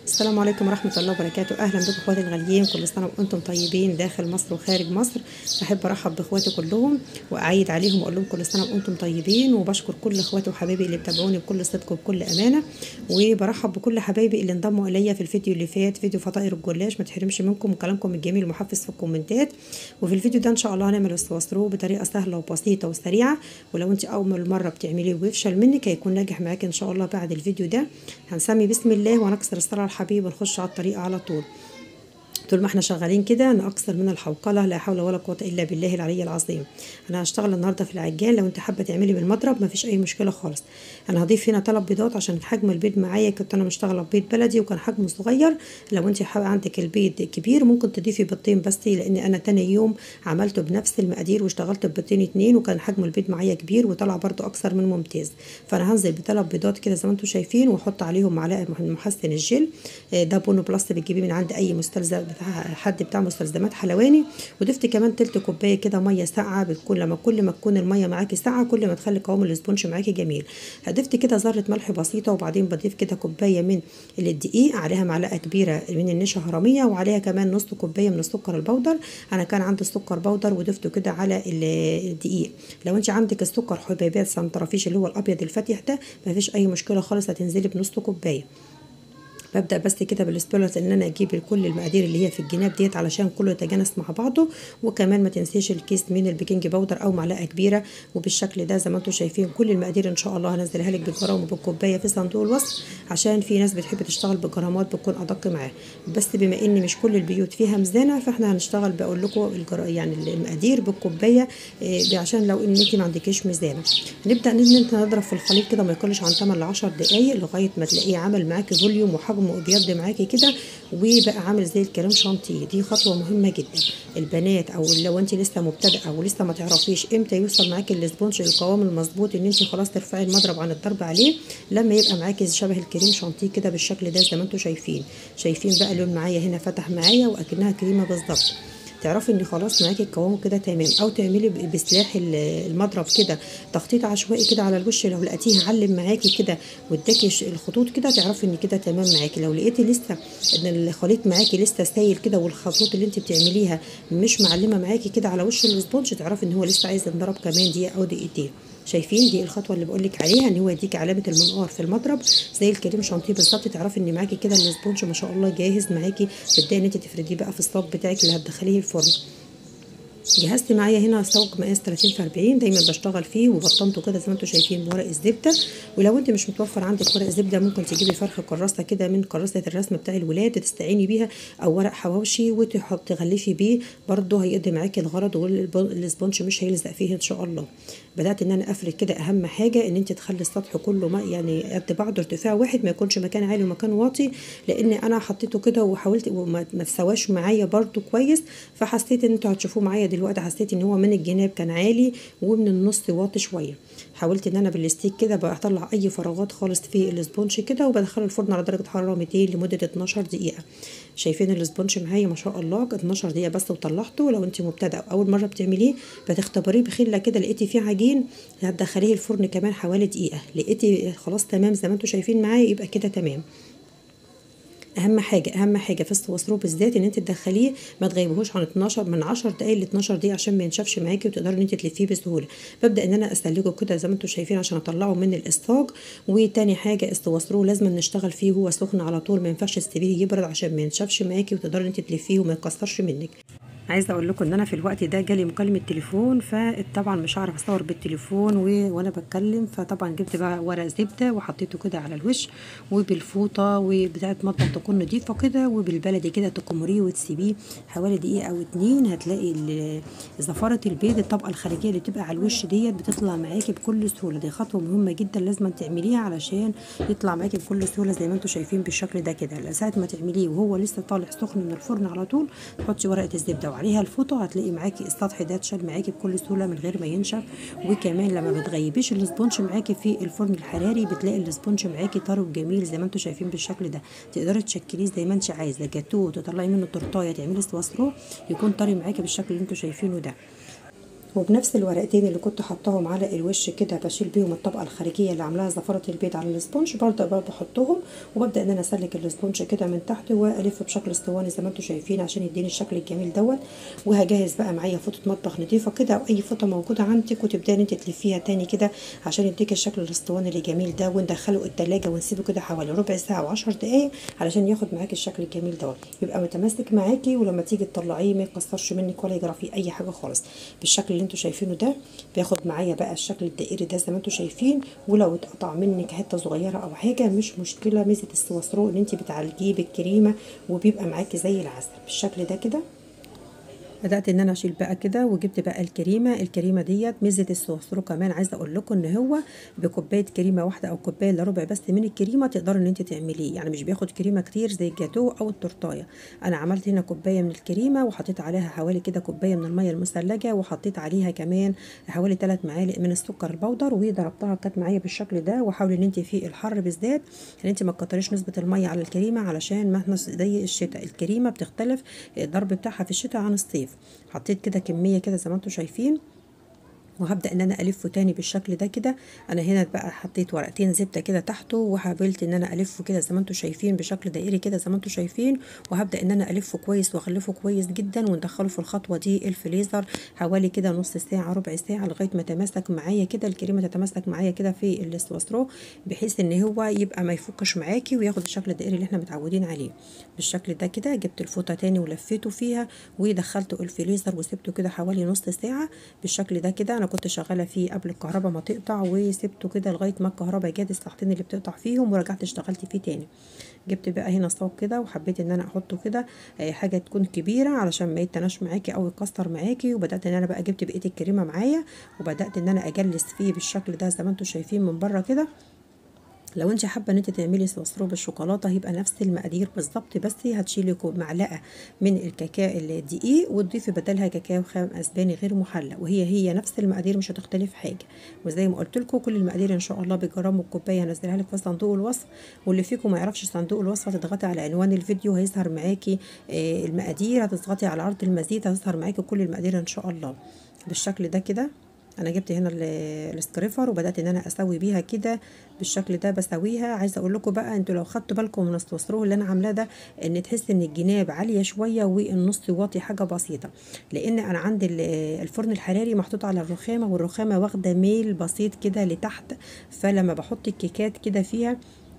السلام عليكم ورحمة الله وبركاته أهلا بكم اخواتي الغاليين كل سنة وأنتم طيبين داخل مصر وخارج مصر أحب أرحب بإخواتي كلهم وأعيد عليهم وأقول لهم كل سنة وأنتم طيبين وبشكر كل إخواتي وحبايبي اللي بتابعوني بكل صدق وبكل أمانة وبرحب بكل حبايبي اللي انضموا إليا في الفيديو اللي فات فيديو فطائر الجلاش ما تحرمش منكم وكلامكم الجميل المحفز في الكومنتات وفي الفيديو ده إن شاء الله هنعمل السوسترو بطريقة سهلة وبسيطة وسريعة ولو أنت أول مرة بتعمليه ويفشل منك هيكون ناجح معاك إن شاء الله بعد الفيديو ده هنسمي بسم الله وهنكسر الصلاة على الحبيب ونخش على الطريقة على طول طول ما احنا شغالين كده نكسر من الحوقله لا حول ولا قوه الا بالله العلي العظيم انا هشتغل النهارده في العجال لو انت حابه تعملي بالمضرب مفيش اي مشكله خالص انا هضيف هنا ثلاث بيضات عشان حجم البيض معايا كنت انا مشتغله ببيض بلدي وكان حجمه صغير لو انت حابه عندك البيض كبير ممكن تضيفي بيضتين بس لان انا تاني يوم عملته بنفس المقادير واشتغلت ببيضتين اتنين وكان حجم البيض معايا كبير وطلع برده اكثر من ممتاز فانا هنزل بثلاث بيضات كده زي ما انتم شايفين واحط عليهم معلقه من محسن الجل ده بونو بلس بتجيبيه من عند اي مستلزم بتاع حد بتاع مستلزمات حلواني وضفت كمان تلت كوبايه كده ميه ساقعه بتكون لما كل ما تكون الميه معاكي ساقعه كل ما تخلي قوام الاسبونج معاكي جميل ضفت كده ذره ملح بسيطه وبعدين بضيف كده كوبايه من الدقيق عليها معلقه كبيره من النشا هرميه وعليها كمان نص كوبايه من السكر البودر انا كان عندي السكر بودر وضفته كده على الدقيق لو انت عندك السكر حبيبات سنترافيش اللي هو الابيض الفاتح ده مفيش اي مشكله خالص هتنزلي بنص كوبايه ببدا بس كده بالسبيلوت ان انا اجيب كل المقادير اللي هي في الجناب ديت علشان كله يتجانس مع بعضه وكمان ما تنسيش الكيس من البيكنج باودر او معلقه كبيره وبالشكل ده زي ما انتم شايفين كل المقادير ان شاء الله هنزلها لك بالجرام وبالكوبايه في صندوق الوصف عشان في ناس بتحب تشتغل بالجرامات بتكون ادق معاه بس بما ان مش كل البيوت فيها ميزانه فاحنا هنشتغل بقول لكم الجر... يعني المقادير بالكوبايه إيه عشان لو ان انت ما عندكيش ميزانه نبدا ان انت نضرب في الخليط كده ما يقلش عن 8 ل 10 دقائق لغايه ما تلاقيه عمل معاكي فوليوم وحجم وابيض معاكي كده وبقى عامل زي الكريم شانتيه دي خطوه مهمه جدا البنات او لو انت لسه مبتدئه ولسه ما تعرفيش امتى يوصل معاكي الاسبونج القوام المظبوط ان انت خلاص ترفعي المضرب عن الضرب عليه لما يبقى معاكي شبه الكريم شانتيه كده بالشكل ده زي ما انتم شايفين شايفين بقى اللون معايا هنا فتح معايا واكنها كريمه بالظبط تعرفي ان خلاص معاكي القوام كده تمام او تعملي بسلاح المضرب كده تخطيط عشوائي كده على الوش لو لقيتيه علم معاكي كده واداكي الخطوط كده تعرفي ان كده تمام معاكي لو لقيتي لسه ان الخليط معاكي لسه سايل كده والخطوط اللي انت بتعمليها مش معلمه معاكي كده على وش الاسبونج تعرفي ان هو لسه عايز ينضرب كمان دقيقه او دقيقتين شايفين دي الخطوه اللي بقولك عليها ان هو يديكي علامه المنقار في المضرب زي الكريم شانتيه بالظبط تعرفي ان معاكي كده الاسبونج ما شاء الله جاهز معاكي تبداي ان انت تفرديه بقى في الصاج بتاعك اللي هتدخليه الفرن جهزت معايا هنا صاج مقاس 30 في 40 دايما بشتغل فيه وبطنته كده زي ما انتم شايفين بورق الزبده ولو انت مش متوفر عندك ورق زبده ممكن تجيبي فرخ كراسه كده من كراسه الرسم بتاع الولاد تستعيني بيها او ورق حواوشي وتحط تغلفي بيه برده هيقضي معاكي الغرض والسبونج مش هيلزق فيه ان شاء الله بدات ان انا افرد كده اهم حاجه ان انت تخلي السطح كله ما يعني قد بعضه ارتفاع واحد ما يكونش مكان عالي ومكان واطي لان انا حطيته كده وحاولت وما تسواش معايا برده كويس فحسيت ان انتوا هتشوفوه معايا دلوقتي حسيت ان هو من الجناب كان عالي ومن النص واطي شويه حاولت ان انا بالستيك كده بطلع اي فراغات خالص في الاسبونج كده وبدخله الفرن على درجه حراره 200 لمده 12 دقيقه شايفين الاسبونج معايا ما شاء الله 12 دقيقه بس وطلعته لو انت مبتدئه اول مره بتعمليه بتختبريه بخله كده لقيتي فيه عجين هتدخليه الفرن كمان حوالي دقيقه لقيتي خلاص تمام زي ما انتم شايفين معايا يبقى كده تمام اهم حاجه اهم حاجه في السوسترو بالذات ان انت تدخليه ما تغيبهوش عن 12 من 10 دقائق ل 12 دقيقه عشان ما ينشفش معاكي وتقدري ان انت تلفيه بسهوله ببدا ان انا اسلجه كده زي ما انتم شايفين عشان اطلعه من الاسطاج وتاني حاجه السوسترو لازم نشتغل فيه هو سخن على طول ما ينفعش تسيبيه يبرد عشان ما ينشفش معاكي وتقدري ان انت تلفيه وما يكسرش منك عايزه اقول لكم ان انا في الوقت ده جالي مكالمه تليفون فطبعا مش هعرف اصور بالتليفون و... وانا بتكلم فطبعا جبت بقى ورق زبده وحطيته كده على الوش وبالفوطه وبتاعه مطبخ تكون نضيفه كده وبالبلدي كده تكمريه وتسيبيه حوالي دقيقه او اتنين هتلاقي زفاره البيض الطبقه الخارجيه اللي بتبقى على الوش ديت بتطلع معاكي بكل سهوله دي خطوه مهمه جدا لازم تعمليها علشان يطلع معاكي بكل سهوله زي ما انتم شايفين بالشكل ده كده ساعه ما تعمليه وهو لسه طالع سخن من الفرن على طول تحطي ورقه الزبده وعليها الفوطه هتلاقي معاكي السطح ده اتشال معاكي بكل سهوله من غير ما ينشف وكمان لما بتغيبيش الاسبونج معاكي في الفرن الحراري بتلاقي الاسبونج معاكي طري وجميل زي ما انتم شايفين بالشكل ده تقدري تشكليه زي ما انت عايزه جاتوه تطلعي منه تورتايه تعملي سوسترو يكون طري معاكي بالشكل اللي انتم شايفينه ده وبنفس الورقتين اللي كنت حطاهم على الوش كده بشيل بيهم الطبقه الخارجيه اللي عاملاها زفره البيض على الاسبونج برضه برضه بحطهم وببدا ان انا اسلك الاسبونج كده من تحت والف بشكل اسطواني زي ما انتم شايفين عشان يديني الشكل الجميل دوت وهجهز بقى معايا فوطه مطبخ نضيفه كده او اي فوطه موجوده عندك وتبداي ان انت تلفيها تاني كده عشان يديك الشكل الاسطواني الجميل ده وندخله التلاجة ونسيبه كده حوالي ربع ساعه و10 دقايق علشان ياخد معاكي الشكل الجميل دوت يبقى متماسك معاكي ولما تيجي تطلعيه ما يكسرش منك ولا يجرى فيه اي حاجه خالص بالشكل اللي انتم شايفينه ده بياخد معايا بقى الشكل الدائري ده زي ما انتم شايفين ولو اتقطع منك حته صغيره او حاجه مش مشكله ميزه السويسرو ان انت بتعالجيه بالكريمه وبيبقى معاكي زي العسل بالشكل ده كده بدات ان انا اشيل بقى كده وجبت بقى الكريمه الكريمه ديت ميزه السويسرو كمان عايزه اقول لكم ان هو بكوبايه كريمه واحده او كوبايه الا ربع بس من الكريمه تقدروا ان انت تعمليه يعني مش بياخد كريمه كتير زي الجاتو او التورتايه انا عملت هنا كوبايه من الكريمه وحطيت عليها حوالي كده كوبايه من الميه المثلجه وحطيت عليها كمان حوالي 3 معالق من السكر البودر وضربتها كانت معايا بالشكل ده وحاولي ان انت في الحر بالذات ان انت ما تكتريش نسبه الميه على الكريمه علشان ما احنا زي الشتاء الكريمه بتختلف الضرب بتاعها في الشتاء عن الصيف حطيت كده كميه كده زي ما انتم شايفين وهبدا ان انا الفه تاني بالشكل ده كده انا هنا بقى حطيت ورقتين زبده كده تحته وحاولت ان انا الفه كده زي ما انتم شايفين بشكل دائري كده زي ما انتم شايفين وهبدا ان انا الفه كويس واغلفه كويس جدا وندخله في الخطوه دي الفريزر حوالي كده نص ساعه ربع ساعه لغايه ما تماسك معايا كده الكريمه تتماسك معايا كده في السويسرو بحيث ان هو يبقى ما يفكش معاكي وياخد الشكل الدائري اللي احنا متعودين عليه بالشكل ده كده جبت الفوطه تاني ولفيته فيها ودخلته الفريزر وسبته كده حوالي نص ساعه بالشكل ده كده انا كنت شغاله فيه قبل الكهرباء ما تقطع وسبته كده لغايه ما الكهرباء جت الساعتين اللي بتقطع فيهم ورجعت اشتغلت فيه تاني جبت بقى هنا صاج كده وحبيت ان انا احطه كده حاجه تكون كبيره علشان ما يتناش معاكي او يكسر معاكي وبدات ان انا بقى جبت بقيه الكريمه معايا وبدات ان انا اجلس فيه بالشكل ده زي ما انتم شايفين من بره كده لو انت حابه ان انت تعملي سويسرو بالشوكولاته هيبقى نفس المقادير بالظبط بس هتشيلي معلقه من الكاكاو الدقيق وتضيفي بدلها كاكاو خام اسباني غير محلى وهي هي نفس المقادير مش هتختلف حاجه وزي ما قلت لكم كل المقادير ان شاء الله بجرام والكوبايه هنزلها لك في صندوق الوصف واللي فيكم ما يعرفش صندوق الوصف هتضغطي على عنوان الفيديو هيظهر معاكي المقادير هتضغطي على عرض المزيد هتظهر معاكي كل المقادير ان شاء الله بالشكل ده كده انا جبت هنا السكريفر وبدات ان انا اسوي بيها كده بالشكل ده بسويها عايزه اقول لكم بقى انتوا لو خدتوا بالكم من السويسرو اللي انا عاملاه ده ان تحس ان الجناب عاليه شويه والنص واطي حاجه بسيطه لان انا عندي الفرن الحراري محطوط على الرخامه والرخامه واخده ميل بسيط كده لتحت فلما بحط الكيكات كده فيها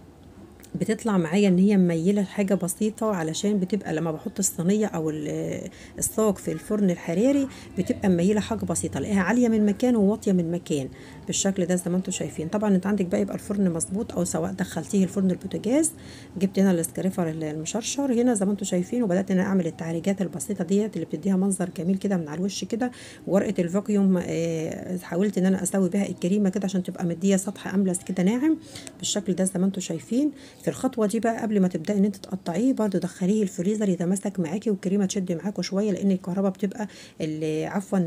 بتطلع معايا ان هي مميله حاجه بسيطه علشان بتبقى لما بحط الصينيه او الصاج في الفرن الحراري بتبقى مميله حاجه بسيطه الاقيها عاليه من مكان وواطيه من مكان بالشكل ده زي ما انتم شايفين طبعا انت عندك بقى يبقى الفرن مظبوط او سواء دخلتيه الفرن البوتاجاز جبت هنا الاسكريفر المشرشر هنا زي ما انتم شايفين وبدات ان انا اعمل التعريجات البسيطه ديت اللي بتديها منظر جميل كده من على الوش كده ورقه الفاكيوم آه حاولت ان انا اسوي بها الكريمه كده عشان تبقى مديه سطح املس كده ناعم بالشكل ده زي ما انتم شايفين في الخطوه دي بقى قبل ما تبداي ان انت تقطعيه برده دخليه الفريزر يتماسك معاكي والكريمه تشد معاكوا شويه لان الكهرباء بتبقى عفوا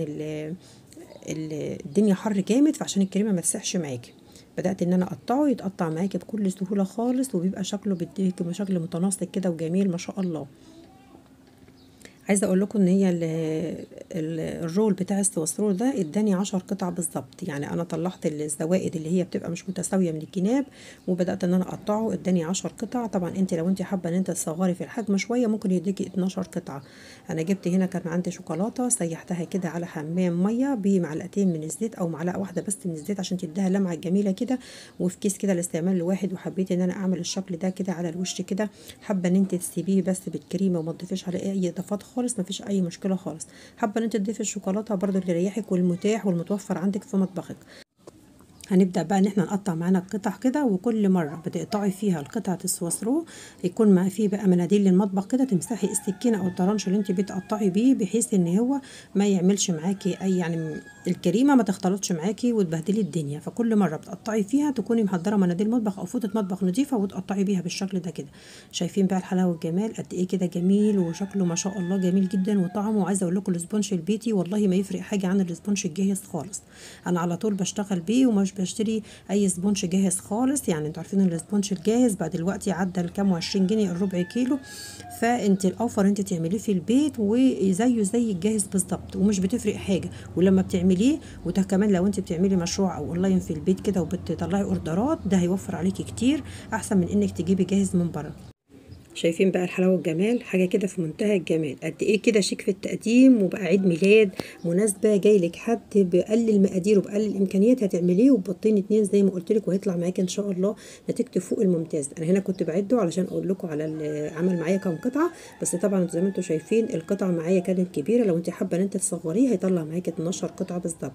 الدنيا حر جامد فعشان الكريمه ما تسحش معاكي بدات ان انا اقطعه يتقطع معاكي بكل سهوله خالص وبيبقى شكله بيديكي بشكل متناسق كده وجميل ما شاء الله عايزه اقول لكم ان هي ال ال الرول بتاع السويسرول ده اداني عشر قطع بالظبط يعني انا طلعت الزوائد اللي هي بتبقى مش متساويه من الجناب وبدات ان انا اقطعه اداني عشر قطع طبعا انت لو انت حابه ان انت تصغري في الحجم شويه ممكن يديكي 12 قطعه انا جبت هنا كان عندي شوكولاته سيحتها كده على حمام ميه بمعلقتين من الزيت او معلقه واحده بس من الزيت عشان تديها لمعه جميله كده وفي كيس كده الاستعمال الواحد وحبيت ان انا اعمل الشكل ده كده على الوش كده حابه ان انت تسيبيه بس بالكريمه وما تضيفيش عليه اي اضافات خالص مفيش اي مشكله خالص حابه ان انت تضيفي الشوكولاته برضو اللي يريحك والمتاح والمتوفر عندك في مطبخك هنبدا بقى ان احنا نقطع معانا القطع كده وكل مره بتقطعي فيها القطعه السويسرو يكون معاه فيه بقى مناديل للمطبخ كده تمسحي السكينه او الطرنش اللي انت بتقطعي بيه بحيث ان هو ما يعملش معاكي اي يعني الكريمه ما تختلطش معاكي وتبهدلي الدنيا فكل مره بتقطعي فيها تكوني محضره مناديل مطبخ او فوطه مطبخ نظيفه وتقطعي بيها بالشكل ده كده شايفين بقى الحلاوه والجمال قد ايه كده جميل وشكله ما شاء الله جميل جدا وطعمه وعايزه اقول لكم الاسبونج البيتي والله ما يفرق حاجه عن الاسبونج الجاهز خالص انا على طول بشتغل بيه ومش بشتري اي سبونج جاهز خالص يعني انتوا عارفين السبونج الجاهز بعد دلوقتي عدى الكام وعشرين جنيه الربع كيلو فانت الاوفر انت تعمليه في البيت وزيه زي الجاهز بالظبط ومش بتفرق حاجه ولما بتعمليه وده كمان لو انت بتعملي مشروع او اونلاين في البيت كده وبتطلعي اوردرات ده هيوفر عليكي كتير احسن من انك تجيبي جاهز من بره شايفين بقى الحلاوه والجمال حاجه كده في منتهى الجمال قد ايه كده شيك في التقديم وبقى عيد ميلاد مناسبه جاي لك حد بقلل المقادير وبقلل الامكانيات هتعمليه وبطين اتنين زي ما قلت لك وهيطلع معاكي ان شاء الله نتيجته فوق الممتاز انا هنا كنت بعده علشان اقول لكم على عمل معايا كام قطعه بس طبعا زي ما انتم شايفين القطعه معايا كانت كبيره لو انت حابه ان انت تصغريه هيطلع معاكي 12 قطعه بالظبط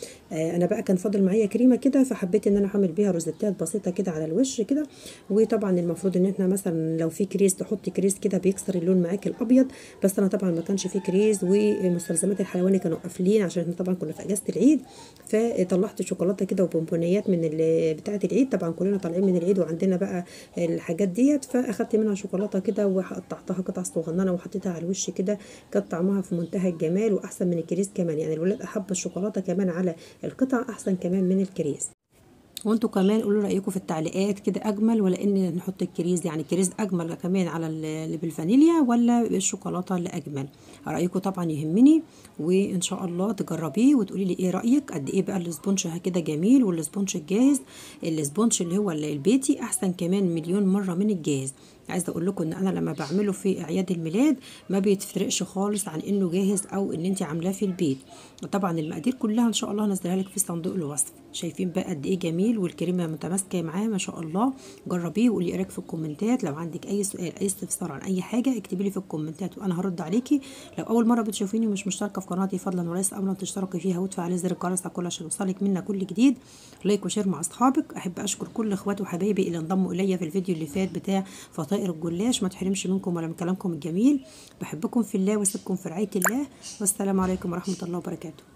آه انا بقى كان فاضل معايا كريمه كده فحبيت ان انا اعمل بيها روزتات بسيطه كده على الوش كده وطبعا المفروض ان احنا مثلا لو في كريز تحطي كريز كده بيكسر اللون معاكي الابيض بس انا طبعا ما كانش في كريز ومستلزمات الحلواني كانوا قافلين عشان احنا طبعا كنا في اجازه العيد فطلعت شوكولاته كده وبونبونيات من بتاعه العيد طبعا كلنا طالعين من العيد وعندنا بقى الحاجات ديت فاخدت منها شوكولاته كده وقطعتها قطع صغننه وحطيتها على الوش كده كانت طعمها في منتهى الجمال واحسن من الكريز كمان يعني الولاد احب الشوكولاته كمان على القطع احسن كمان من الكريز وانتوا كمان قولوا رايكم في التعليقات كده اجمل ولا ان نحط الكريز يعني الكريز اجمل كمان على اللي بالفانيليا ولا الشوكولاته اللي اجمل رايكم طبعا يهمني وان شاء الله تجربيه وتقولي لي ايه رايك قد ايه بقى الاسبونج كده جميل والاسبونج الجاهز الاسبونج اللي هو البيتي احسن كمان مليون مره من الجاهز عايزه اقول لكم ان انا لما بعمله في اعياد الميلاد ما بيتفرقش خالص عن انه جاهز او ان انت عاملاه في البيت وطبعا المقادير كلها ان شاء الله هنزلها لك في صندوق الوصف شايفين بقى قد ايه جميل والكريمه متماسكه معاه ما شاء الله جربيه وقولي ايه رايك في الكومنتات لو عندك اي سؤال اي استفسار عن اي حاجه اكتبي لي في الكومنتات وانا هرد عليكي لو اول مره بتشوفيني ومش مشتركه في قناتي فضلا وليس امرا تشتركي فيها وتفعلي زر الجرس على كل عشان يوصلك منا كل جديد لايك وشير مع اصحابك احب اشكر كل اخواتي وحبايبي اللي انضموا الي في الفيديو اللي فات بتاع فطائر الجلاش ما تحرمش منكم ولا من كلامكم الجميل بحبكم في الله واسيبكم في رعايه الله والسلام عليكم ورحمه الله وبركاته